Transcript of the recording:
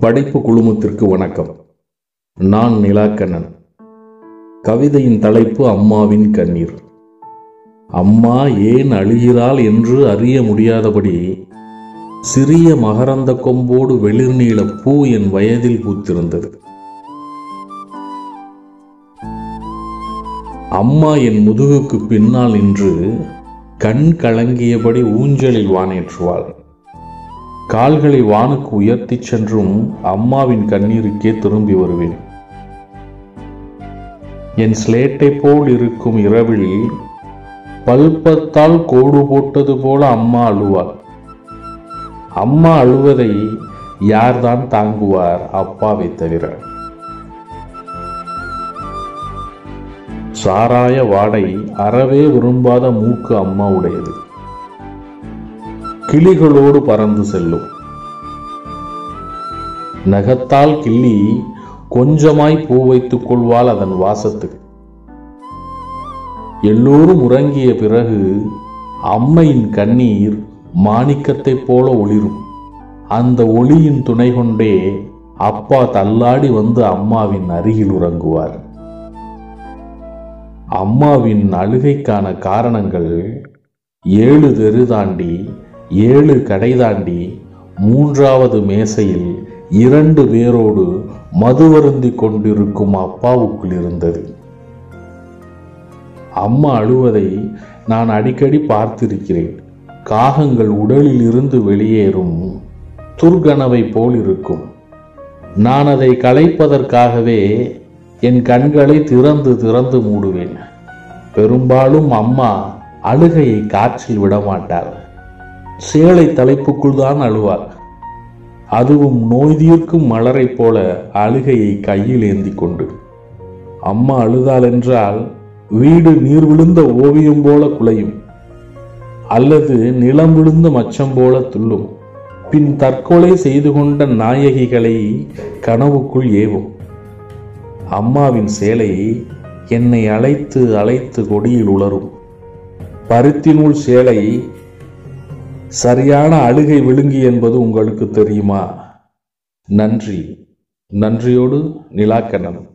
படைப்பு குழுமத்திற்கு வணக்கம் நான் நிலாக்கண்ணன் கவிதையின் தலைப்பு அம்மாவின் கண்ணீர் அம்மா ஏன் அழுகிறாள் என்று அறிய முடியாதபடி சிறிய மகரந்த கொம்போடு வெளிர்நீல பூ என் வயதில் பூத்திருந்தது அம்மா என் முதுகுக்கு பின்னால் நின்று கண் கலங்கியபடி ஊஞ்சலில் வானேற்றுவாள் கால்களை வானுக்கு உயர்த்திச் சென்றும் அம்மாவின் கண்ணீருக்கே திரும்பி வருவேன் என் ஸ்லேட்டை போல் இருக்கும் இரவில் பல்பத்தால் கோடு போட்டது போல அம்மா அழுவாள் அம்மா அழுவதை யார்தான் தாங்குவார் அப்பாவை தவிர சாராய வாடை அறவே விரும்பாத மூக்கு அம்மா உடையது கிளிகளோடு பறந்து செல்லும் நகத்தால் கிள்ளி கொஞ்சமாய் பூ வைத்துக் கொள்வாள் அதன் வாசத்துக்கு எல்லோரும் உறங்கிய பிறகு அம்மையின் கண்ணீர் மாணிக்கத்தைப் போல ஒளிரும் அந்த ஒளியின் துணை கொண்டே அப்பா தள்ளாடி வந்து அம்மாவின் அருகில் உறங்குவார் அம்மாவின் அழுகைக்கான காரணங்கள் ஏழு தெரு தாண்டி ஏழு கடை தாண்டி மூன்றாவது மேசையில் இரண்டு பேரோடு மதுவருந்தி கொண்டிருக்கும் அப்பாவுக்குள் இருந்தது அம்மா அழுவதை நான் அடிக்கடி பார்த்திருக்கிறேன் காகங்கள் உடலில் இருந்து வெளியேறும் துர்கனவை போல் இருக்கும் நான் அதை களைப்பதற்காகவே என் கண்களை திறந்து திறந்து மூடுவேன் பெரும்பாலும் அம்மா அழுகையை காற்றில் விடமாட்டாள் சேலை தலைப்புக்குள் தான் அழுவாள் அதுவும் நோய் தீர்க்கும் மலரைப் போல அழுகையை கையில் ஏந்தி கொண்டு அம்மா அழுதாள் என்றால் வீடு நீர் விழுந்த ஓவியம் போல குலையும் அல்லது நிலம் விழுந்த மச்சம் போல துள்ளும் பின் தற்கொலை செய்து கொண்ட நாயகிகளை கனவுக்குள் ஏவும் அம்மாவின் சேலை என்னை அழைத்து அழைத்து கொடியில் உளரும் பருத்தினூல் சேலை சரியான அழுகை விழுங்கி என்பது உங்களுக்கு தெரியுமா நன்றி நன்றியோடு நிலாக்கண்ணன்